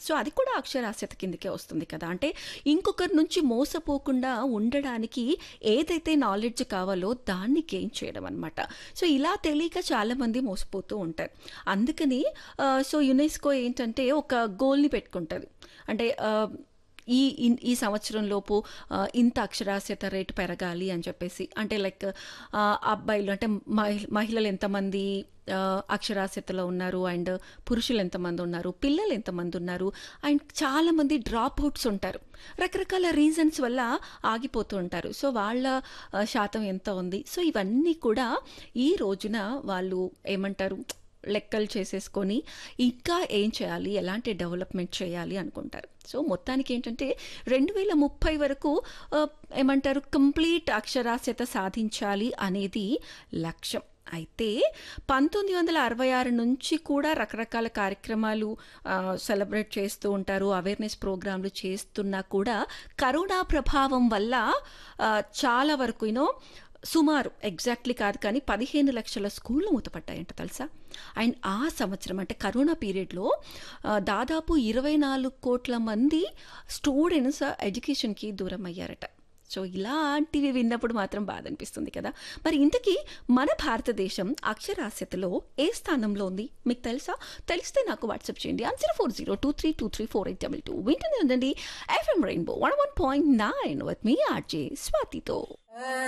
so అది కూడా అక్షరాస్యత కిందకే వస్తుంది కదా అంటే ఇంకొకరి నుంచి మోసపోకుండా ఉండడానికి ఏదైతే నాలెడ్జ్ కావాలో దాన్ని గెయిన్ చేయడం అనమాట సో ఇలా తెలియక చాలామంది మోసపోతూ ఉంటారు అందుకని ఆ, సో యునెస్కో ఏంటంటే ఒక గోల్ని పెట్టుకుంటుంది అంటే ఆ, ఈ ఇన్- ఈ సంవత్సరం లోపు ఆ, ఇంత అక్షరాస్యత రేటు పెరగాలి అని చెప్పేసి అంటే లైక్ ఆ, అబ్బాయిలు అంటే మహి- మహిళలు ఎంతమంది ఆ, అక్షరాస్యతలో ఉన్నారు అండ్ పురుషులు ఎంతమంది ఉన్నారు పిల్లలు ఎంతమంది ఉన్నారు అండ్ చాలామంది డ్రాప్ అవుట్స్ ఉంటారు రకరకాల రీజన్స్ వల్ల ఆగిపోతూ ఉంటారు సో వాళ్ళ ఆ, శాతం ఎంత ఉంది సో ఇవన్నీ కూడా ఈ రోజున వాళ్ళు ఏమంటారు లెక్కలు చేసేసుకొని ఇంకా ఏం చేయాలి ఎలాంటి డెవలప్మెంట్ చేయాలి అనుకుంటారు సో మొత్తానికి ఏంటంటే రెండు వేల ముప్పై వరకు ఆ, ఏమంటారు కంప్లీట్ అక్షరాస్యత సాధించాలి అనేది లక్ష్యం అయితే పంతొమ్మిది వందల అరవై ఆరు నుంచి కూడా రకరకాల కార్యక్రమాలు సెలబ్రేట్ చేస్తూ ఉంటారు అవేర్నెస్ ప్రోగ్రాంలు చేస్తున్నా కూడా కరోనా ప్రభావం వల్ల ఆ, చాలా వరకు యూనో సుమారు ఎగ్జాక్ట్లీ కాదు కానీ పదిహేను లక్షల స్కూళ్ళు మూతపడ్డాయంట తెలుసా అండ్ ఆ సంవత్సరం అంటే కరోనా పీరియడ్లో ఆ, దాదాపు ఇరవై నాలుగు కోట్ల మంది స్టూడెంట్స్ ఎడ్యుకేషన్కి దూరం అయ్యారట సో ఇలాంటివి విన్నప్పుడు మాత్రం బాధ అనిపిస్తుంది కదా మరి ఇంతకీ మన భారతదేశం అక్షరాస్యతలో ఏ స్థానంలో ఉంది మీకు తెలుసా తెలిస్తే నాకు వాట్సాప్ చేయండి answer four zero two three two three four eight double two వింటూనే ఉందండి FM rainbow one one point nine with మీ ఆర్జే స్వాతితో